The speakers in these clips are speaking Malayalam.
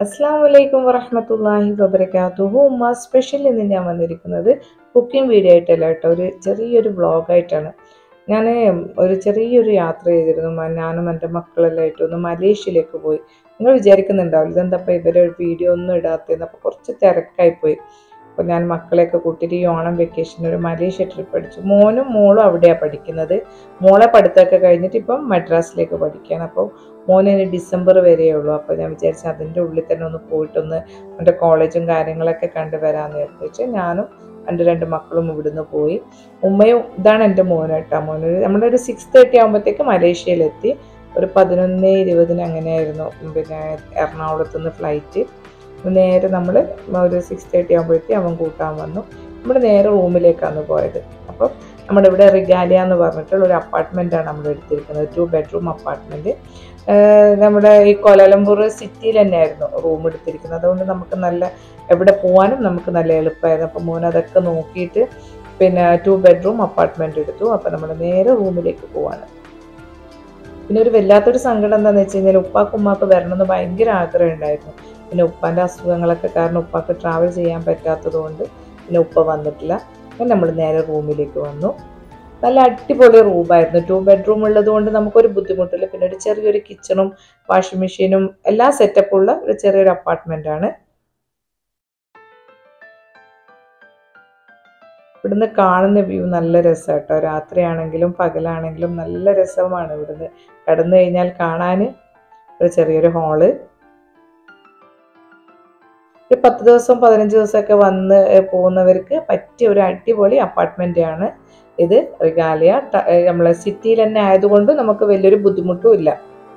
അസ്സാം വലൈക്കും വറഹമത്തല്ലാഹി വബർക്കാത്തുഹു ഉമ്മ സ്പെഷ്യൽ ഇന്ന് ഞാൻ വന്നിരിക്കുന്നത് കുക്കിംഗ് വീഡിയോ ആയിട്ടല്ല കേട്ടോ ഒരു ചെറിയൊരു വ്ളോഗായിട്ടാണ് ഞാൻ ഒരു ചെറിയൊരു യാത്ര ചെയ്തിരുന്നു മ- ഞാനും എൻ്റെ മക്കളെല്ലാം ആയിട്ട് ഒന്ന് മലേഷ്യയിലേക്ക് പോയി നിങ്ങൾ വിചാരിക്കുന്നുണ്ടാവില്ല ഇതെന്തപ്പോൾ ഇവരെ വീഡിയോ ഒന്നും ഇടാത്തതെന്ന് അപ്പോൾ കുറച്ച് തിരക്കായി പോയി അപ്പോൾ ഞാൻ മക്കളെയൊക്കെ കൂട്ടിയിട്ട് ഈ ഓണം വെക്കേഷൻ ഒരു മലേഷ്യ ട്രിപ്പ് അടിച്ചു മോനും മോളും അവിടെയാണ് പഠിക്കുന്നത് മോളെ പഠിത്തമൊക്കെ കഴിഞ്ഞിട്ട് ഇപ്പം മദ്രാസിലേക്ക് പഠിക്കുകയാണ് അപ്പോൾ മോനിന് ഡിസംബർ വരെയേ ഉള്ളൂ അപ്പോൾ ഞാൻ വിചാരിച്ചു അതിൻ്റെ ഉള്ളിൽ തന്നെ ഒന്ന് പോയിട്ടൊന്ന് എൻ്റെ കോളേജും കാര്യങ്ങളൊക്കെ കണ്ടു വരാമെന്ന് വിചാരിച്ചു ഞാനും എൻ്റെ രണ്ട് മക്കളും ഇവിടുന്ന് പോയി ഉമ്മയും ഇതാണ് എൻ്റെ മോന് കേട്ടോ മോന് നമ്മളൊരു സിക്സ് തേർട്ടി ആകുമ്പോഴത്തേക്ക് മലേഷ്യയിലെത്തി ഒരു പതിനൊന്ന് ഇരുപതിന് അങ്ങനെയായിരുന്നു പിന്നെ എറണാകുളത്ത് നിന്ന് ഫ്ലൈറ്റ് നേരെ നമ്മൾ ഒരു സിക്സ് തേർട്ടി ആകുമ്പോഴത്തേക്ക് അവൻ കൂട്ടാൻ വന്നു നമ്മൾ നേരെ റൂമിലേക്കാണ് പോയത് അപ്പം നമ്മുടെ ഇവിടെ റിഗാലിയ എന്ന് പറഞ്ഞിട്ടുള്ള ഒരു അപ്പാർട്ട്മെൻറ്റാണ് നമ്മൾ എടുത്തിരിക്കുന്നത് ടു ബെഡ്റൂം അപ്പാർട്ട്മെൻറ്റ് നമ്മുടെ ഈ കോലാലംപൂർ സിറ്റിയിൽ തന്നെയായിരുന്നു റൂം എടുത്തിരിക്കുന്നത് അതുകൊണ്ട് നമുക്ക് നല്ല എവിടെ പോകാനും നമുക്ക് നല്ല എളുപ്പമായിരുന്നു അപ്പോൾ മോൻ അതൊക്കെ നോക്കിയിട്ട് പിന്നെ ടു ബെഡ്റൂം അപ്പാർട്ട്മെൻറ്റ് എടുത്തു അപ്പോൾ നമ്മൾ നേരെ റൂമിലേക്ക് പോവാണ് പിന്നെ ഒരു വല്ലാത്തൊരു സങ്കടം എന്താണെന്ന് വെച്ച് കഴിഞ്ഞാൽ ഉപ്പാക്ക് ഉമ്മാക്ക് വരണമെന്ന് ഭയങ്കര ആഗ്രഹം ഉണ്ടായിരുന്നു പിന്നെ ഉപ്പാൻ്റെ അസുഖങ്ങളൊക്കെ കാരണം ഉപ്പാക്ക് ട്രാവൽ ചെയ്യാൻ പറ്റാത്തത് കൊണ്ട് പിന്നെ ഉപ്പ വന്നിട്ടില്ല പിന്നെ നമ്മൾ നേരെ റൂമിലേക്ക് വന്നു നല്ല അടിപൊളി റൂമായിരുന്നു ടു ബെഡ്റൂം ഉള്ളത് കൊണ്ട് നമുക്കൊരു ബുദ്ധിമുട്ടില്ല പിന്നെ ഒരു ചെറിയൊരു കിച്ചണും വാഷിംഗ് മെഷീനും എല്ലാ സെറ്റപ്പും ഉള്ള ഒരു ചെറിയൊരു അപ്പാർട്ട്മെൻ്റ് ആണ് ഇവിടുന്ന് കാണുന്ന വ്യൂ നല്ല രസമാണ് കേട്ടോ രാത്രിയാണെങ്കിലും പകലാണെങ്കിലും നല്ല രസമാണ് ഇവിടുന്ന് കടന്നു കഴിഞ്ഞാൽ കാണാൻ ഒരു ചെറിയൊരു ഹാള് ഒരു പത്ത് ദിവസം പതിനഞ്ച് ദിവസമൊക്കെ വന്ന് പോകുന്നവർക്ക് പറ്റിയ ഒരു അടിപൊളി അപ്പാർട്ട്മെൻ്റ് ആണ് ഇത് റിഗാലിയ ട- ഏ, നമ്മളെ സിറ്റിയിൽ തന്നെ ആയതുകൊണ്ട് നമുക്ക് വലിയൊരു ബുദ്ധിമുട്ടും ഇല്ല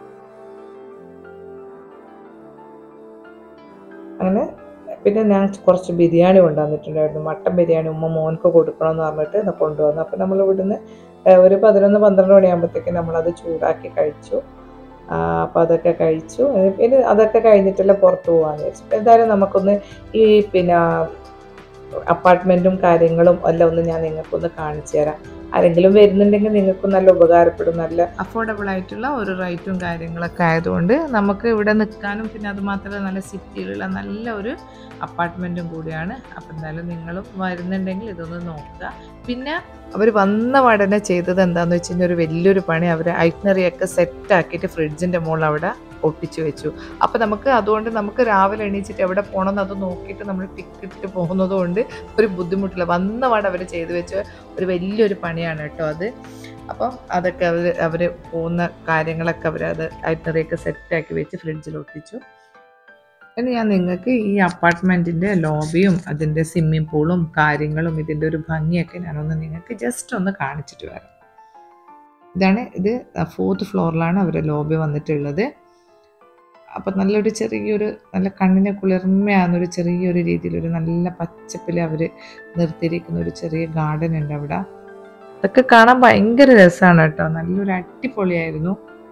അങ്ങനെ പിന്നെ ഞാൻ കുറച്ച് ബിരിയാണി കൊണ്ടുവന്നിട്ടുണ്ടായിരുന്നു മട്ടൻ ബിരിയാണി ഉമ്മ മോൻക്ക് കൊടുക്കണമെന്ന് പറഞ്ഞിട്ട് ഇത് കൊണ്ടുവന്നു അപ്പം നമ്മൾ ഇവിടുന്ന് ഏ, ഒരു പതിനൊന്ന് പന്ത്രണ്ട് മണിയാകുമ്പോഴത്തേക്ക് നമ്മളത് ചൂടാക്കി കഴിച്ചു അപ്പം അതൊക്കെ കഴിച്ചു ഏ, പിന്നെ അതൊക്കെ കഴിഞ്ഞിട്ടല്ല പുറത്ത് പോകാമെന്ന് വിചാരിച്ചു എന്തായാലും നമുക്കൊന്ന് ഈ പിന്നെ അപ്പാർട്ട്മെൻറ്റും കാര്യങ്ങളും എല്ലാം ഒന്ന് ഞാൻ നിങ്ങൾക്കൊന്ന് കാണിച്ചു തരാം ആരെങ്കിലും വരുന്നുണ്ടെങ്കിൽ നിങ്ങൾക്ക് നല്ല ഉപകാരപ്പെടും നല്ല അഫോർഡബിൾ ആയിട്ടുള്ള ഒരു റേറ്റും കാര്യങ്ങളൊക്കെ ആയതുകൊണ്ട് നമുക്ക് ഇവിടെ നിൽക്കാനും പിന്നെ അത് മാത്രമല്ല നല്ല സിറ്റിയിലുള്ള നല്ല ഒരു അപ്പാർട്ട്മെൻറ്റും കൂടിയാണ് അപ്പം എന്തായാലും നിങ്ങളും വരുന്നുണ്ടെങ്കിൽ ഇതൊന്ന് നോക്കുക പിന്നെ അവർ വന്ന ഉടനെ ചെയ്തത് എന്താണെന്ന് വെച്ച് കഴിഞ്ഞാൽ ഒരു വലിയൊരു പണി അവർ ഐറ്റ്നറിയൊക്കെ സെറ്റാക്കിയിട്ട് ഫ്രിഡ്ജിൻ്റെ മുകളിൽ അവിടെ ഒട്ടിച്ചു വെച്ചു അപ്പോൾ നമുക്ക് അതുകൊണ്ട് നമുക്ക് രാവിലെ എണീച്ചിട്ട് എവിടെ പോകണമെന്ന് അത് നോക്കിയിട്ട് നമ്മൾ ടിക്കറ്റ് പോകുന്നത് കൊണ്ട് ഒരു ബുദ്ധിമുട്ടില്ല വന്ന പാടെ അവർ ചെയ്തു വെച്ച ഒരു വലിയൊരു പണിയാണ് കേട്ടോ അത് അപ്പം അതൊക്കെ അവർ അവർ പോകുന്ന കാര്യങ്ങളൊക്കെ അവർ അത് ഐറ്ററിയൊക്കെ സെറ്റാക്കി വെച്ച് ഫ്രിഡ്ജിൽ ഒട്ടിച്ചു ഇനി ഞാൻ നിങ്ങൾക്ക് ഈ അപ്പാർട്ട്മെൻറ്റിൻ്റെ ലോബിയും അതിൻ്റെ സ്വിമ്മിംഗ് പൂളും കാര്യങ്ങളും ഇതിൻ്റെ ഒരു ഭംഗിയൊക്കെ ഞാനൊന്ന് നിങ്ങൾക്ക് ജസ്റ്റ് ഒന്ന് കാണിച്ചിട്ട് വരാം ഇതാണ് ഇത് ഫോർത്ത് ഫ്ലോറിലാണ് അവരുടെ ലോബി വന്നിട്ടുള്ളത് അപ്പം നല്ലൊരു ചെറിയൊരു നല്ല കണ്ണിനെ കുളിർമയാകുന്നൊരു ചെറിയൊരു രീതിയിലൊരു നല്ല പച്ചപ്പിൽ അവർ നിർത്തിയിരിക്കുന്ന ഒരു ചെറിയ ഗാർഡൻ ഉണ്ട് അവിടെ അതൊക്കെ കാണാൻ ഭയങ്കര രസമാണ് കേട്ടോ നല്ലൊരു അടിപൊളിയായിരുന്നു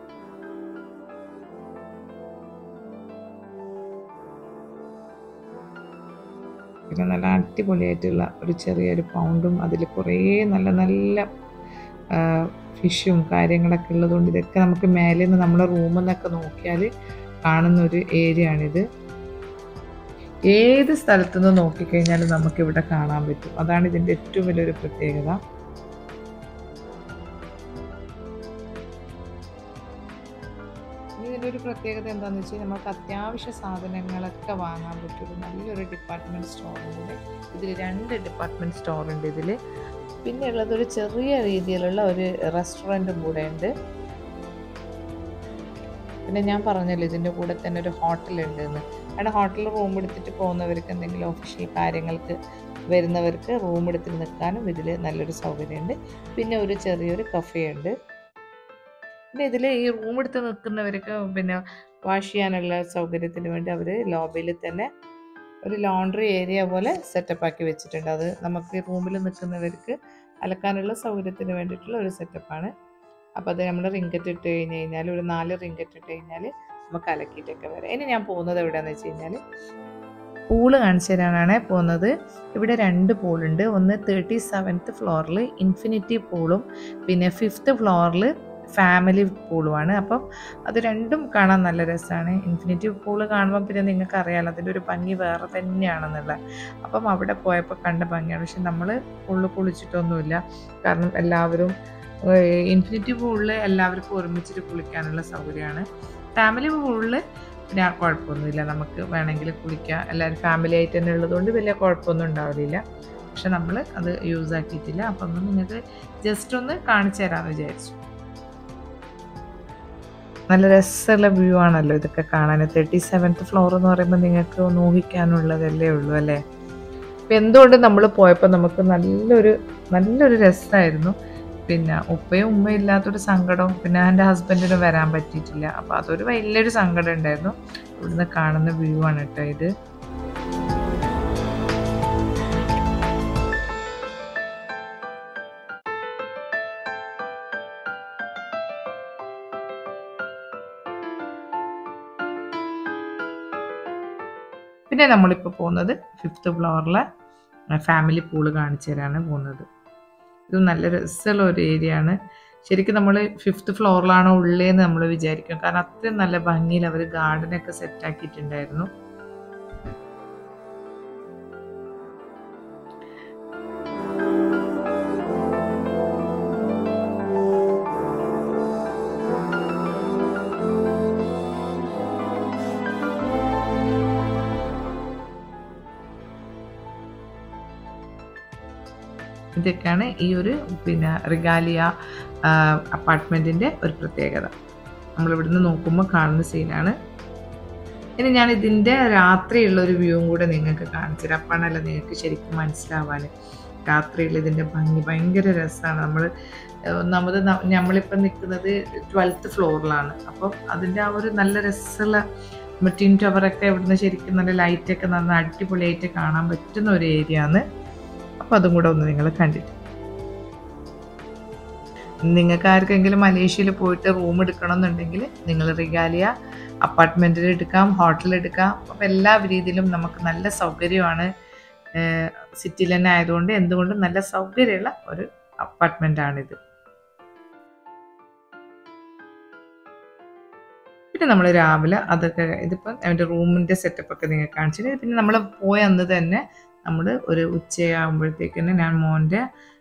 പിന്നെ നല്ല അടിപൊളിയായിട്ടുള്ള ഒരു ചെറിയൊരു പൗണ്ടും അതിൽ കുറേ നല്ല നല്ല ഫിഷും കാര്യങ്ങളൊക്കെ ഉള്ളതുകൊണ്ട് ഇതൊക്കെ നമുക്ക് മേലെ നിന്ന് നമ്മുടെ റൂമിൽ നിന്നൊക്കെ നോക്കിയാൽ കാണുന്ന ഒരു ഏരിയ ആണിത് ഏത് സ്ഥലത്തു നിന്ന് നോക്കിക്കഴിഞ്ഞാലും നമുക്ക് ഇവിടെ കാണാൻ പറ്റും അതാണ് ഇതിൻ്റെ ഏറ്റവും വലിയൊരു പ്രത്യേകത ഇനി ഇതിൻ്റെ ഒരു പ്രത്യേകത എന്താണെന്ന് വെച്ചാൽ നമുക്ക് അത്യാവശ്യ സാധനങ്ങളൊക്കെ വാങ്ങാൻ പറ്റും ഒരു നല്ലൊരു ഡിപ്പാർട്ട്മെൻറ്റ് സ്റ്റോറുണ്ട് ഇതിൽ രണ്ട് ഡിപ്പാർട്ട്മെൻറ്റ് സ്റ്റോർ ഉണ്ട് ഇതിൽ പിന്നെ ഉള്ളത് ഒരു ചെറിയ രീതിയിലുള്ള ഒരു റെസ്റ്റോറൻറ്റും കൂടെ ഉണ്ട് പിന്നെ ഞാൻ പറഞ്ഞല്ലോ ഇതിൻ്റെ കൂടെ തന്നെ ഒരു ഹോട്ടലുണ്ട് എന്ന് കാരണം ഹോട്ടലിൽ റൂം എടുത്തിട്ട് പോകുന്നവർക്ക് എന്തെങ്കിലും ഒഫീഷ്യൽ കാര്യങ്ങൾക്ക് വരുന്നവർക്ക് റൂം എടുത്തിട്ട് നിൽക്കാനും ഇതിൽ നല്ലൊരു സൗകര്യമുണ്ട് പിന്നെ ഒരു ചെറിയൊരു കഫേ ഉണ്ട് പിന്നെ ഇതിൽ ഈ റൂം എടുത്ത് നിൽക്കുന്നവർക്ക് പിന്നെ വാഷ് ചെയ്യാനുള്ള സൗകര്യത്തിന് വേണ്ടി അവർ ലോബിയിൽ തന്നെ ഒരു ലോണ്ട്രി ഏരിയ പോലെ സെറ്റപ്പ് ആക്കി വെച്ചിട്ടുണ്ട് അത് നമുക്ക് റൂമിൽ നിൽക്കുന്നവർക്ക് അലക്കാനുള്ള സൗകര്യത്തിന് വേണ്ടിയിട്ടുള്ള ഒരു സെറ്റപ്പാണ് അപ്പോൾ അത് നമ്മൾ റിങ്കറ്റ് ഇട്ട് കഴിഞ്ഞ് കഴിഞ്ഞാൽ ഒരു നാല് റിങ്കറ്റ് ഇട്ട് കഴിഞ്ഞാൽ നമുക്ക് അലക്കിയിട്ടൊക്കെ വരാം ഇനി ഞാൻ പോകുന്നത് എവിടെയാണെന്ന് വെച്ച് കഴിഞ്ഞാൽ പൂള് കാണിച്ചു തരാനാണ് പോകുന്നത് ഇവിടെ രണ്ട് പൂളുണ്ട് ഒന്ന് തേർട്ടി സെവൻത്ത് ഫ്ലോറിൽ ഇൻഫിനിറ്റി പൂളും പിന്നെ ഫിഫ്ത്ത് ഫ്ലോറിൽ ഫാമിലി പൂളുമാണ് അപ്പം അത് രണ്ടും കാണാൻ നല്ല രസമാണ് ഇൻഫിനിറ്റി പൂള് കാണുമ്പോൾ പിന്നെ നിങ്ങൾക്ക് അറിയാമല്ലോ അതിൻ്റെ ഒരു ഭംഗി വേറെ തന്നെയാണെന്നുള്ള അപ്പം അവിടെ പോയപ്പോൾ കണ്ട ഭംഗിയാണ് പക്ഷെ നമ്മൾ ഉള്ളിൽ കുളിച്ചിട്ടൊന്നുമില്ല കാരണം എല്ലാവരും ഇൻഫിനിറ്റി പൂളിൽ എല്ലാവർക്കും ഒരുമിച്ചിട്ട് കുളിക്കാനുള്ള സൗകര്യമാണ് ഫാമിലി പൂളിൽ പിന്നെ കുഴപ്പമൊന്നുമില്ല നമുക്ക് വേണമെങ്കിൽ കുളിക്കാം എല്ലാവരും ഫാമിലി ആയിട്ട് തന്നെ ഉള്ളതുകൊണ്ട് വലിയ കുഴപ്പമൊന്നും ഉണ്ടാവില്ല പക്ഷെ നമ്മൾ അത് യൂസ് ആക്കിയിട്ടില്ല അപ്പം ഒന്ന് നിങ്ങൾക്ക് ജസ്റ്റ് ഒന്ന് കാണിച്ചു തരാമെന്ന് വിചാരിച്ചു നല്ല രസമുള്ള വ്യൂ ആണല്ലോ ഇതൊക്കെ കാണാൻ തേർട്ടി സെവൻത്ത് ഫ്ലോർ എന്ന് പറയുമ്പോൾ നിങ്ങൾക്ക് ഒന്ന് ഊഹിക്കാനുള്ളതല്ലേ ഉള്ളൂ അല്ലേ അപ്പം എന്തുകൊണ്ട് നമ്മൾ പോയപ്പോൾ നമുക്ക് നല്ലൊരു നല്ലൊരു രസമായിരുന്നു പിന്നെ ഉപ്പയും ഉമ്മയും ഇല്ലാത്തൊരു സങ്കടം പിന്നെ എൻ്റെ ഹസ്ബൻഡിന് വരാൻ പറ്റിയിട്ടില്ല അപ്പോൾ അതൊരു വലിയൊരു സങ്കടം ഉണ്ടായിരുന്നു ഇവിടുന്ന് കാണുന്ന വ്യൂ ആണ് കേട്ടോ ഇത് പിന്നെ നമ്മളിപ്പോൾ പോകുന്നത് ഫിഫ്ത്ത് ഫ്ലോറിലെ ഫാമിലി പൂള് കാണിച്ചു തരാനാണ് പോകുന്നത് ഇത് നല്ല രസമുള്ള ഒരു ഏരിയ ആണ് ശരിക്കും നമ്മൾ ഫിഫ്ത്ത് ഫ്ലോറിലാണോ ഉള്ളേന്ന് നമ്മൾ വിചാരിക്കും കാരണം അത്രയും നല്ല ഭംഗിയിൽ അവർ ഗാർഡനൊക്കെ സെറ്റ് ആക്കിയിട്ടുണ്ടായിരുന്നു ഇതൊക്കെയാണ് ഈ ഒരു പിന്നെ റിഗാലിയ അപ്പാർട്ട്മെൻറ്റിൻ്റെ ഒരു പ്രത്യേകത നമ്മൾ ഇവിടുന്ന് നോക്കുമ്പോൾ കാണുന്ന സീനാണ് ഇനി ഞാൻ ഇതിൻ്റെ രാത്രിയുള്ള ഒരു വ്യൂവും കൂടെ നിങ്ങൾക്ക് കാണിച്ചു തരാം അപ്പോഴല്ല നിങ്ങൾക്ക് ശരിക്കും മനസ്സിലാവാൻ രാത്രിയിൽ ഇതിൻ്റെ ഭംഗി ഭയങ്കര രസമാണ് നമ്മൾ ഒന്നാമത് നമ്മളിപ്പം നിൽക്കുന്നത് ട്വൽത്ത് ഫ്ലോറിലാണ് അപ്പം അതിൻ്റെ ആ ഒരു നല്ല രസമുള്ള ടിൻ ടവറൊക്കെ ഇവിടുന്ന് ശരിക്കും നല്ല ലൈറ്റൊക്കെ നല്ല അടിപൊളിയായിട്ട് കാണാൻ പറ്റുന്ന ഒരു ഏരിയ ആണ് അപ്പോൾ അതും കൂടെ ഒന്ന് നിങ്ങൾ കണ്ടിട്ട് നിങ്ങൾക്ക് ആർക്കെങ്കിലും മലേഷ്യയിൽ പോയിട്ട് റൂം എടുക്കണം എന്നുണ്ടെങ്കിൽ നിങ്ങൾ റിഗാലിയ അപ്പാർട്ട്മെൻറ്റിൽ എടുക്കാം ഹോട്ടലിൽ എടുക്കാം അപ്പോൾ എല്ലാ രീതിയിലും നമുക്ക് നല്ല സൗകര്യമാണ് സിറ്റിയിൽ തന്നെ ആയതുകൊണ്ട് എന്തുകൊണ്ടും നല്ല സൗകര്യമുള്ള ഒരു അപ്പാർട്ട്മെൻറ്റാണിത് പിന്നെ നമ്മൾ രാവിലെ അതൊക്കെ ഇതിപ്പം അതിൻ്റെ റൂമിൻ്റെ സെറ്റപ്പൊക്കെ നിങ്ങൾ കാണിച്ചിട്ട് പിന്നെ നമ്മൾ പോയ അന്ന് തന്നെ നമ്മൾ ഒരു ഉച്ചയാകുമ്പോഴത്തേക്കിന് ഞാൻ മോൻ്റെ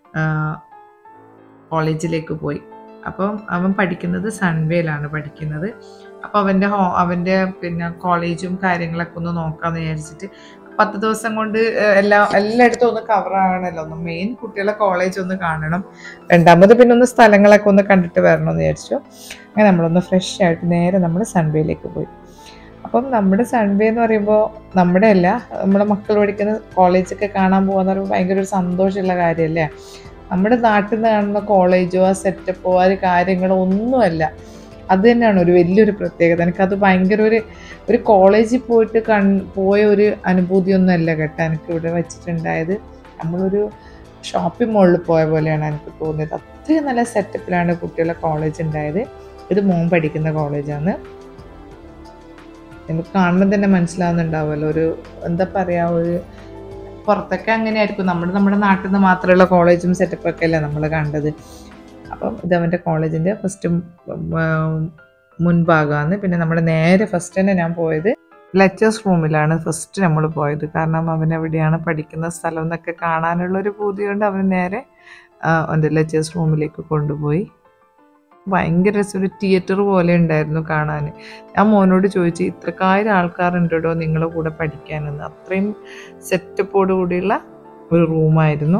കോളേജിലേക്ക് പോയി അപ്പം അവൻ പഠിക്കുന്നത് സൺവേയിലാണ് പഠിക്കുന്നത് അപ്പോൾ അവൻ്റെ ഹോ അവൻ്റെ പിന്നെ കോളേജും കാര്യങ്ങളൊക്കെ ഒന്ന് നോക്കാമെന്ന് വിചാരിച്ചിട്ട് പത്ത് ദിവസം കൊണ്ട് എല്ലാ എല്ലായിടത്തും ഒന്ന് കവർ ആകണമല്ലോ ഒന്ന് മെയിൻ കുട്ടികളെ കോളേജ് ഒന്ന് കാണണം രണ്ടാമത് പിന്നെ ഒന്ന് സ്ഥലങ്ങളൊക്കെ ഒന്ന് കണ്ടിട്ട് വരണമെന്ന് വിചാരിച്ചു അങ്ങനെ നമ്മളൊന്ന് ഫ്രഷ് ആയിട്ട് നേരെ നമ്മൾ സൺവേയിലേക്ക് പോയി അപ്പം നമ്മുടെ സൺഡേ എന്ന് പറയുമ്പോൾ നമ്മുടെ അല്ല നമ്മുടെ മക്കൾ പഠിക്കുന്ന കോളേജൊക്കെ കാണാൻ പോകുന്ന പറയുമ്പോൾ ഭയങ്കര ഒരു സന്തോഷമുള്ള കാര്യമല്ലേ നമ്മുടെ നാട്ടിൽ നിന്ന് കാണുന്ന കോളേജോ ആ സെറ്റപ്പോ ആ ഒരു കാര്യങ്ങളോ ഒന്നുമല്ല അത് തന്നെയാണ് ഒരു വലിയൊരു പ്രത്യേകത എനിക്കത് ഭയങ്കര ഒരു ഒരു കോളേജിൽ പോയിട്ട് കൺ പോയ ഒരു അനുഭൂതിയൊന്നും അല്ല കേട്ടോ എനിക്ക് ഇവിടെ വെച്ചിട്ടുണ്ടായത് നമ്മളൊരു ഷോപ്പിംഗ് മോളിൽ പോയ പോലെയാണ് എനിക്ക് തോന്നിയത് അത്രയും നല്ല സെറ്റപ്പിലാണ് കുട്ടികളെ കോളേജ് ഉണ്ടായത് ഇത് മോൻ പഠിക്കുന്ന കോളേജാണ് നമുക്ക് കാണുമ്പോൾ തന്നെ മനസ്സിലാവുന്നുണ്ടാവുമല്ലോ ഒരു എന്താ പറയുക ഒരു പുറത്തൊക്കെ അങ്ങനെയായിരിക്കും നമ്മൾ നമ്മുടെ നാട്ടിൽ നിന്ന് മാത്രമുള്ള കോളേജും സെറ്റപ്പൊക്കെ അല്ലേ നമ്മൾ കണ്ടത് അപ്പം ഇത് അവൻ്റെ കോളേജിൻ്റെ ഫസ്റ്റ് മുൻഭാഗമാണ് പിന്നെ നമ്മൾ നേരെ ഫസ്റ്റ് തന്നെ ഞാൻ പോയത് ലെക്ചേഴ്സ് റൂമിലാണ് ഫസ്റ്റ് നമ്മൾ പോയത് കാരണം അവൻ എവിടെയാണ് പഠിക്കുന്ന സ്ഥലം എന്നൊക്കെ കാണാനുള്ളൊരു പൂതി കൊണ്ട് അവൻ നേരെ അവൻ്റെ ലെക്ചേഴ്സ് റൂമിലേക്ക് കൊണ്ടുപോയി ഭയങ്കര രസം ഒരു തിയേറ്റർ പോലെ ഉണ്ടായിരുന്നു കാണാൻ ഞാൻ മോനോട് ചോദിച്ചു ഇത്രക്കായിരം ആൾക്കാരുണ്ടോ നിങ്ങളുടെ കൂടെ പഠിക്കാനെന്ന് അത്രയും സെറ്റപ്പോട് കൂടിയുള്ള ഒരു റൂമായിരുന്നു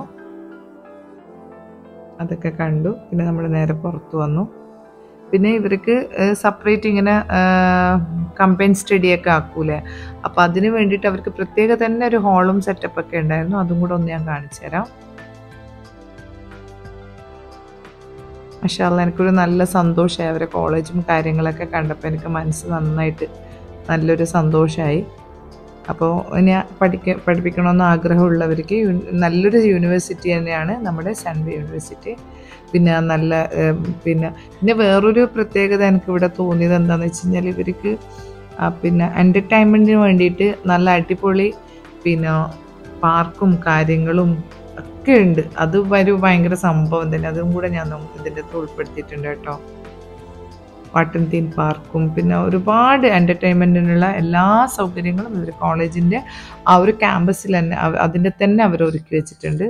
അതൊക്കെ കണ്ടു പിന്നെ നമ്മൾ നേരെ പുറത്തു വന്നു പിന്നെ ഇവർക്ക് സെപ്പറേറ്റ് ഇങ്ങനെ കമ്പൈൻ സ്റ്റഡിയൊക്കെ ആക്കൂലേ അപ്പോൾ അതിന് വേണ്ടിയിട്ട് അവർക്ക് പ്രത്യേക തന്നെ ഒരു ഹോളും സെറ്റപ്പൊക്കെ ഉണ്ടായിരുന്നു അതും കൂടെ ഒന്ന് ഞാൻ കാണിച്ചു തരാം മഷാല്ല എനിക്കൊരു നല്ല സന്തോഷമായി അവരെ കോളേജും കാര്യങ്ങളൊക്കെ കണ്ടപ്പോൾ എനിക്ക് മനസ്സ് നന്നായിട്ട് നല്ലൊരു സന്തോഷമായി അപ്പോൾ ഇനി പഠിക്ക പഠിപ്പിക്കണമെന്ന് ആഗ്രഹമുള്ളവർക്ക് നല്ലൊരു യൂണിവേഴ്സിറ്റി തന്നെയാണ് നമ്മുടെ സൺവേ യൂണിവേഴ്സിറ്റി പിന്നെ നല്ല പിന്നെ പിന്നെ വേറൊരു പ്രത്യേകത എനിക്ക് ഇവിടെ തോന്നിയത് എന്താണെന്ന് വെച്ച് കഴിഞ്ഞാൽ ഇവർക്ക് പിന്നെ എൻ്റർടൈൻമെൻറ്റിന് വേണ്ടിയിട്ട് നല്ല അടിപൊളി പിന്നെ പാർക്കും കാര്യങ്ങളും ഒക്കെ ഉണ്ട് അത് ഒരു ഭയങ്കര സംഭവം തന്നെ അതും കൂടെ ഞാൻ ഇതിൻ്റെ അകത്ത് ഉൾപ്പെടുത്തിയിട്ടുണ്ട് കേട്ടോ വാട്ടർ തീം പാർക്കും പിന്നെ ഒരുപാട് എൻ്റർടൈൻമെൻറ്റിനുള്ള എല്ലാ സൗകര്യങ്ങളും ഇവർ കോളേജിൻ്റെ ആ ഒരു ക്യാമ്പസിൽ തന്നെ അവ- അതിൻ്റെ തന്നെ അവർ ഒരുക്കി വെച്ചിട്ടുണ്ട്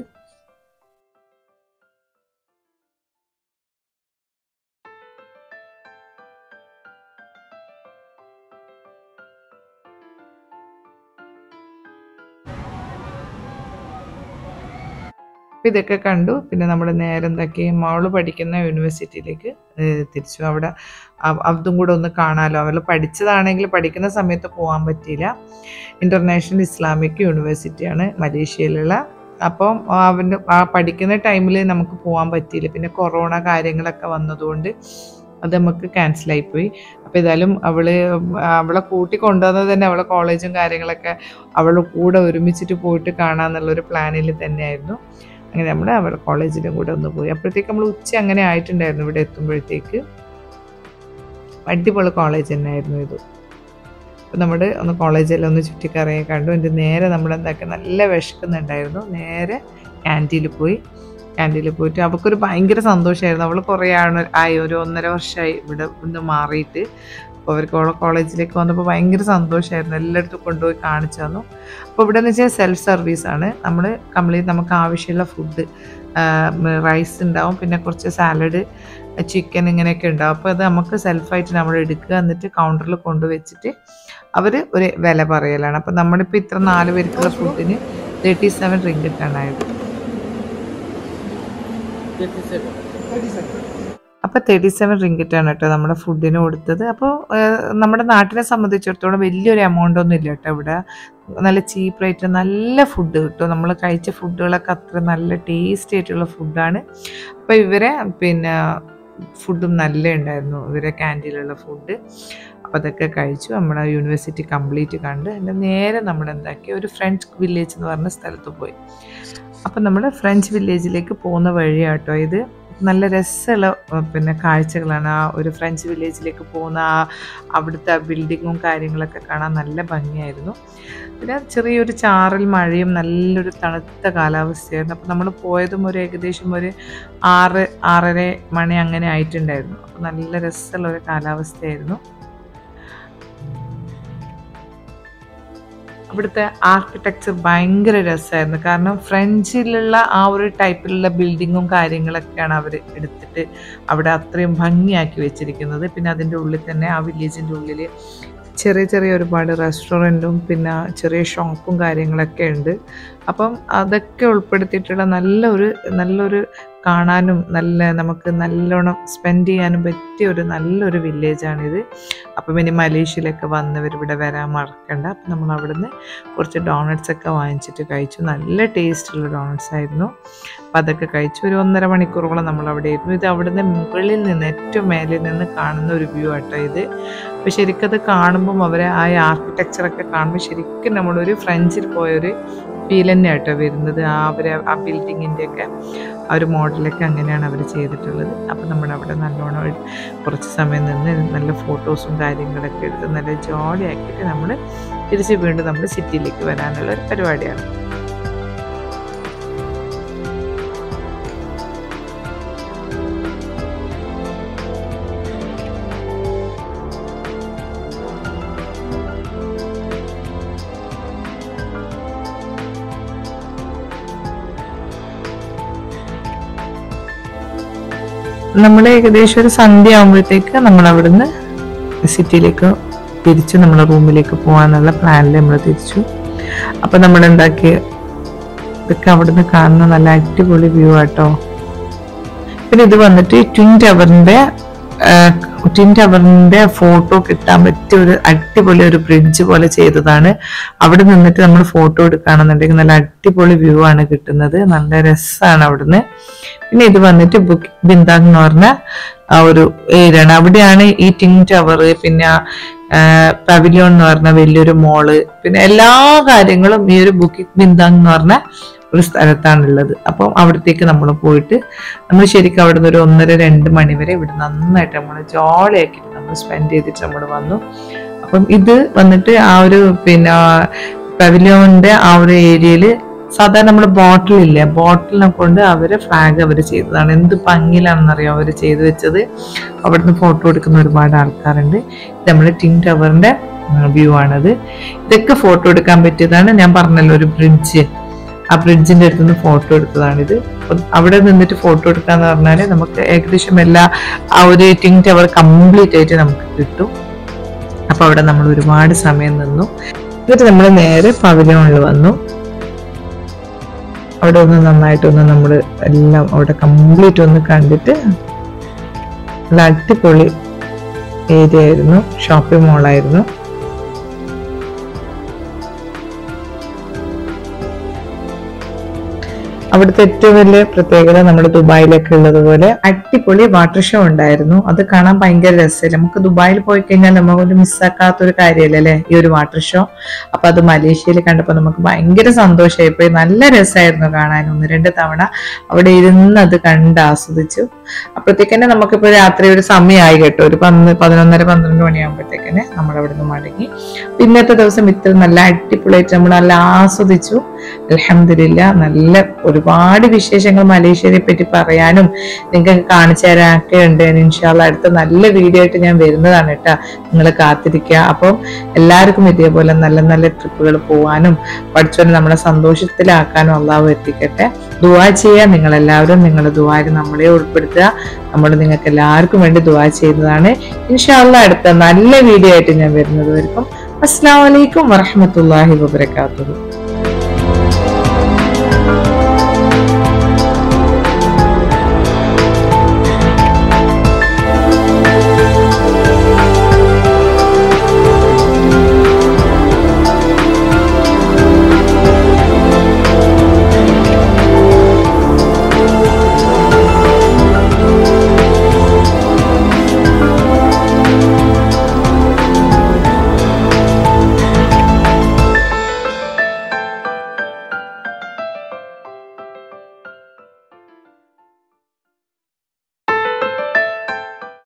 അപ്പം ഇതൊക്കെ കണ്ടു പിന്നെ നമ്മൾ നേരെ എന്താക്കി മോള് പഠിക്കുന്ന യൂണിവേഴ്സിറ്റിയിലേക്ക് ഏഹ് തിരിച്ചു അവിടെ അവ- അതും കൂടെ ഒന്ന് കാണാമല്ലോ അവൾ പഠിച്ചതാണെങ്കിൽ പഠിക്കുന്ന സമയത്ത് പോകാൻ പറ്റിയില്ല ഇൻ്റർനാഷണൽ ഇസ്ലാമിക് യൂണിവേഴ്സിറ്റിയാണ് മലേഷ്യയിലുള്ള അപ്പം അവൻ്റെ ആ പഠിക്കുന്ന ടൈമിൽ നമുക്ക് പോകാൻ പറ്റിയില്ല പിന്നെ കൊറോണ കാര്യങ്ങളൊക്കെ വന്നതുകൊണ്ട് അത് നമുക്ക് ക്യാൻസലായി പോയി അപ്പോൾ ഏതായാലും അവള് അവളെ കൂട്ടി കൊണ്ടുവന്നത് തന്നെ അവളെ കോളേജും കാര്യങ്ങളൊക്കെ അവളുടെ കൂടെ ഒരുമിച്ചിട്ട് പോയിട്ട് കാണാമെന്നുള്ളൊരു പ്ലാനിൽ തന്നെയായിരുന്നു അങ്ങനെ നമ്മൾ അവളുടെ കോളേജിലും കൂടെ ഒന്ന് പോയി അപ്പോഴത്തേക്ക് നമ്മൾ ഉച്ച അങ്ങനെ ആയിട്ടുണ്ടായിരുന്നു ഇവിടെ എത്തുമ്പോഴത്തേക്ക് അടിപൊളി കോളേജ് തന്നെയായിരുന്നു ഇത് അപ്പം നമ്മൾ ഒന്ന് കോളേജിൽ ഒന്ന് ചുറ്റിക്കറങ്ങി കണ്ടു എൻ്റെ നേരെ നമ്മൾ എന്താക്കി നല്ല വിശക്കുന്നുണ്ടായിരുന്നു നേരെ ക്യാൻറ്റീനിൽ പോയി ക്യാൻറ്റീനിൽ പോയിട്ട് അവൾക്കൊരു ഭയങ്കര സന്തോഷമായിരുന്നു അവൾ കുറേ ആണ് ആയി ഒരു ഒന്നര വർഷമായി ഇവിടെ നിന്ന് മാറിയിട്ട് അപ്പോൾ അവർക്ക് അവളെ കോളേജിലേക്ക് വന്നപ്പോൾ ഭയങ്കര സന്തോഷമായിരുന്നു എല്ലായിടത്തും കൊണ്ടുപോയി കാണിച്ചു തന്നു അപ്പോൾ ഇവിടെ എന്ന് വെച്ചാൽ സെൽഫ് സർവീസാണ് നമ്മൾ കംപ്ലീറ്റ് നമുക്ക് ആവശ്യമുള്ള ഫുഡ് റൈസ് ഉണ്ടാവും പിന്നെ കുറച്ച് സാലഡ് ചിക്കൻ ഇങ്ങനെയൊക്കെ ഉണ്ടാവും അപ്പോൾ അത് നമുക്ക് സെൽഫായിട്ട് നമ്മൾ എടുക്കുക എന്നിട്ട് കൗണ്ടറിൽ കൊണ്ടുവച്ചിട്ട് അവർ ഒരു വില പറയലാണ് അപ്പോൾ നമ്മളിപ്പോൾ ഇത്ര നാല് പേർക്കുള്ള ഫുഡിന് തേർട്ടി സെവൻ റിങ്കിട്ടാണ് ആയത് അപ്പോൾ തേർട്ടി സെവൻ റിങ്കിറ്റാണ് കേട്ടോ നമ്മുടെ ഫുഡിന് കൊടുത്തത് അപ്പോൾ നമ്മുടെ നാട്ടിനെ സംബന്ധിച്ചിടത്തോളം വലിയൊരു എമൗണ്ട് ഒന്നും ഇല്ല കേട്ടോ ഇവിടെ നല്ല ചീപ്പ് റേറ്റ് നല്ല ഫുഡ് കിട്ടും നമ്മൾ കഴിച്ച ഫുഡുകളൊക്കെ അത്ര നല്ല ടേസ്റ്റി ആയിട്ടുള്ള ഫുഡാണ് അപ്പോൾ ഇവരെ പിന്നെ ഫുഡും നല്ല ഉണ്ടായിരുന്നു ഇവരെ ക്യാൻറ്റീനിലുള്ള ഫുഡ് അപ്പോൾ അതൊക്കെ കഴിച്ചു നമ്മുടെ യൂണിവേഴ്സിറ്റി കംപ്ലീറ്റ് കണ്ട് എൻ്റെ നേരെ നമ്മൾ എന്താക്കി ഒരു ഫ്രഞ്ച് വില്ലേജ് എന്ന് പറഞ്ഞ സ്ഥലത്ത് പോയി അപ്പം നമ്മൾ ഫ്രഞ്ച് വില്ലേജിലേക്ക് പോകുന്ന വഴിയാട്ടോ ഇത് നല്ല രസമുള്ള ഏഹ്, പിന്നെ കാഴ്ചകളാണ് ആ ഒരു ഫ്രഞ്ച് വില്ലേജിലേക്ക് പോകുന്ന ആ അവിടുത്തെ ബിൽഡിങ്ങും കാര്യങ്ങളൊക്കെ കാണാൻ നല്ല ഭംഗിയായിരുന്നു പിന്നെ ചെറിയൊരു ചാറൽ മഴയും നല്ലൊരു തണുത്ത കാലാവസ്ഥയായിരുന്നു അപ്പോൾ നമ്മൾ പോയതും ഒരു ഏകദേശം ഒരു ആറ് ആറര മണി അങ്ങനെ ആയിട്ടുണ്ടായിരുന്നു അപ്പോൾ നല്ല രസമുള്ള ഒരു കാലാവസ്ഥയായിരുന്നു അവിടുത്തെ ആർക്കിടെക്ചർ ഭയങ്കര രസമായിരുന്നു കാരണം ഫ്രഞ്ചിലുള്ള ആ ഒരു ടൈപ്പിലുള്ള ബിൽഡിങ്ങും കാര്യങ്ങളൊക്കെയാണ് അവർ എടുത്തിട്ട് അവിടെ അത്രയും ഭംഗിയാക്കി വെച്ചിരിക്കുന്നത് പിന്നെ അതിൻ്റെ ഉള്ളിൽ തന്നെ ആ വില്ലേജിൻ്റെ ഉള്ളിൽ ചെറിയ ചെറിയ ഒരുപാട് റെസ്റ്റോറൻറ്റും പിന്നെ ചെറിയ ഷോപ്പും കാര്യങ്ങളൊക്കെ ഉണ്ട് അപ്പം അതൊക്കെ ഉൾപ്പെടുത്തിയിട്ടുള്ള നല്ലൊരു നല്ലൊരു കാണാനും നല്ല നമുക്ക് നല്ലോണം സ്പെൻഡ് ചെയ്യാനും പറ്റിയ ഒരു നല്ലൊരു വില്ലേജാണിത് അപ്പം ഇനി മലേഷ്യയിലൊക്കെ വന്നവർ ഇവിടെ വരാൻ മറക്കണ്ട അപ്പം നമ്മൾ അവിടുന്ന് കുറച്ച് ഡോണറ്റ്സ് ഒക്കെ വാങ്ങിച്ചിട്ട് കഴിച്ചു നല്ല ടേസ്റ്റുള്ള ഡോണറ്റ്സ് ആയിരുന്നു അപ്പം അതൊക്കെ കഴിച്ചു ഒരു ഒന്നര മണിക്കൂറോളം നമ്മൾ അവിടെ ആയിരുന്നു ഇത് അവിടുന്ന് മുകളിൽ നിന്ന് ഏറ്റവും മേലിൽ നിന്ന് കാണുന്ന ഒരു വ്യൂ ആട്ടോ ഇത് അപ്പോൾ ശരിക്കും അത് കാണുമ്പം അവരെ ആ ആർക്കിടെക്ചറൊക്കെ കാണുമ്പോൾ ശരിക്കും നമ്മളൊരു ഫ്രഞ്ചിൽ പോയൊരു ഫീൽ തന്നെ ആട്ടോ വരുന്നത് ആ അവരെ ആ ബിൽഡിങ്ങിൻ്റെ ഒക്കെ ആ ഒരു മോഡലൊക്കെ അങ്ങനെയാണ് അവർ ചെയ്തിട്ടുള്ളത് അപ്പം നമ്മൾ അവിടെ നല്ലോണം ഒരു കുറച്ച് സമയം നിന്ന് നല്ല ഫോട്ടോസും കാര്യങ്ങളൊക്കെ എടുത്ത് നല്ല ജോളി ആക്കിയിട്ട് നമ്മൾ തിരിച്ച് വീണ്ടും നമ്മൾ സിറ്റിയിലേക്ക് വരാനുള്ള ഒരു പരിപാടിയാണ് നമ്മൾ ഏകദേശം ഒരു സന്ധ്യ ആകുമ്പോഴത്തേക്ക് നമ്മൾ അവിടുന്ന് സിറ്റിയിലേക്ക് തിരിച്ചു നമ്മളെ റൂമിലേക്ക് പോകാന്നുള്ള പ്ലാനിൽ നമ്മൾ തിരിച്ചു അപ്പം നമ്മൾ ഉണ്ടാക്കിയ ഇതൊക്കെ അവിടുന്ന് കാണുന്ന നല്ല അടിപൊളി വ്യൂ ആട്ടോ പിന്നെ ഇത് വന്നിട്ട് ട്വിൻ ടവറിന്റെ ട്വിൻ ടവറിന്റെ ഫോട്ടോ കിട്ടാൻ പറ്റിയ ഒരു അടിപൊളി ഒരു ബ്രിഡ്ജ് പോലെ ചെയ്തതാണ് അവിടെ നിന്നിട്ട് നമ്മൾ ഫോട്ടോ എടുക്കുകയാണെന്നുണ്ടെങ്കിൽ നല്ല അടിപൊളി വ്യൂ ആണ് കിട്ടുന്നത് നല്ല രസമാണ് അവിടുന്ന് പിന്നെ ഇത് വന്നിട്ട് ബുക്ക് ബിന്ദാങ് എന്ന് പറഞ്ഞ ആ ഒരു ഏരിയയാണ് അവിടെയാണ് ഈ ടിൻ ടവർ പിന്നെ പവിലിയോൺ എന്ന് പറഞ്ഞ വലിയൊരു മോള് പിന്നെ എല്ലാ കാര്യങ്ങളും ഈ ഒരു ബുക്കിംഗ് ബിന്ദാങ് എന്ന് പറഞ്ഞ ഒരു സ്ഥലത്താണുള്ളത് അപ്പം അവിടത്തേക്ക് നമ്മൾ പോയിട്ട് നമ്മൾ ശരിക്കും അവിടുന്ന് ഒരു ഒന്നര രണ്ട് മണി വരെ ഇവിടെ നന്നായിട്ട് നമ്മൾ ജോളിയാക്കിയിട്ട് നമ്മൾ സ്പെൻഡ് ചെയ്തിട്ട് നമ്മൾ വന്നു അപ്പം ഇത് വന്നിട്ട് ആ ഒരു പിന്നെ പവിലിയോണിന്റെ ആ ഒരു ഏരിയയിൽ സാധാരണ നമ്മൾ ബോട്ടിലില്ലേ ബോട്ടിലിനെ കൊണ്ട് അവര് ഫ്ലാഗ് അവർ ചെയ്തതാണ് എന്ത് ഭംഗിയിലാണെന്നറിയാം അവർ ചെയ്തു വെച്ചത് അവിടുന്ന് ഫോട്ടോ എടുക്കുന്ന ഒരുപാട് ആൾക്കാരുണ്ട് ഇത് നമ്മുടെ ടിൻ ടവറിന്റെ വ്യൂ ആണത് ഇതൊക്കെ ഫോട്ടോ എടുക്കാൻ പറ്റിയതാണ് ഞാൻ പറഞ്ഞല്ലോ ഒരു ബ്രിഡ്ജ് ആ ബ്രിഡ്ജിന്റെ അടുത്ത് നിന്ന് ഫോട്ടോ എടുത്തതാണിത് അപ്പം അവിടെ നിന്നിട്ട് ഫോട്ടോ എടുക്കാന്ന് പറഞ്ഞാല് നമുക്ക് ഏകദേശം എല്ലാ ആ ഒരു ടിൻ ടവർ കംപ്ലീറ്റ് ആയിട്ട് നമുക്ക് കിട്ടും അപ്പൊ അവിടെ നമ്മൾ ഒരുപാട് സമയം നിന്നു എന്നിട്ട് നമ്മൾ നേരെ പവിലിയോണിൽ വന്നു അവിടെ ഒന്ന് നന്നായിട്ടൊന്ന് നമ്മൾ എല്ലാം അവിടെ കംപ്ലീറ്റ് ഒന്ന് കണ്ടിട്ട് നല്ല അടിപൊളി ഏരിയ ആയിരുന്നു ഷോപ്പിംഗ് മോളായിരുന്നു അവിടുത്തെ ഏറ്റവും വലിയ പ്രത്യേകത നമ്മുടെ ദുബായിലൊക്കെ ഉള്ളതുപോലെ അടിപൊളി വാട്ടർ ഷോ ഉണ്ടായിരുന്നു അത് കാണാൻ ഭയങ്കര രസമില്ല നമുക്ക് ദുബായിൽ പോയി കഴിഞ്ഞാൽ നമുക്ക് മിസ്സാക്കാത്ത ഒരു കാര്യമല്ലേ അല്ലേ ഈ ഒരു വാട്ടർ ഷോ അപ്പൊ അത് മലേഷ്യയിൽ കണ്ടപ്പോൾ നമുക്ക് ഭയങ്കര സന്തോഷമായി പോയി നല്ല രസമായിരുന്നു കാണാൻ ഒന്ന് രണ്ട് തവണ അവിടെ ഇരുന്ന് അത് കണ്ട് ആസ്വദിച്ചു അപ്പോഴത്തേക്കന്നെ നമുക്കിപ്പോ രാത്രി ഒരു സമയമായി കേട്ടോ ഒരു പന്ന് പതിനൊന്നര പന്ത്രണ്ട് മണിയാകുമ്പോഴത്തേക്കന്നെ നമ്മൾ അവിടെ നിന്ന് മടങ്ങി പിന്നത്തെ ദിവസം ഇത്ര നല്ല അടിപൊളിയായിട്ട് നമ്മൾ നല്ല ആസ്വദിച്ചു അലഹമില്ല നല്ല ഒരുപാട് വിശേഷങ്ങൾ മലേഷ്യയെ പറ്റി പറയാനും നിങ്ങൾക്ക് കാണിച്ചു തരാനൊക്കെ ഉണ്ട് ഇൻഷാല്ല അടുത്ത നല്ല വീഡിയോ ആയിട്ട് ഞാൻ വരുന്നതാണ് കേട്ടോ നിങ്ങൾ കാത്തിരിക്കുക അപ്പം എല്ലാവർക്കും ഇതേപോലെ നല്ല നല്ല ട്രിപ്പുകൾ പോകാനും പഠിച്ചോനെ നമ്മളെ സന്തോഷത്തിലാക്കാനും അള്ളാഹു എത്തിക്കട്ടെ ദുവാ ചെയ്യാൻ നിങ്ങൾ എല്ലാവരും നിങ്ങളുടെ ദുവായിൽ നമ്മളെ ഉൾപ്പെടുത്തുക നമ്മൾ നിങ്ങൾക്ക് എല്ലാവർക്കും വേണ്ടി ദുവാ ചെയ്യുന്നതാണ് ഇൻഷാല്ല അടുത്ത നല്ല വീഡിയോ ആയിട്ട് ഞാൻ വരുന്നത് വരെയും അസ്സാം വലൈക്കും വറഹമത്തല്ലാഹി വബർക്കാത്തു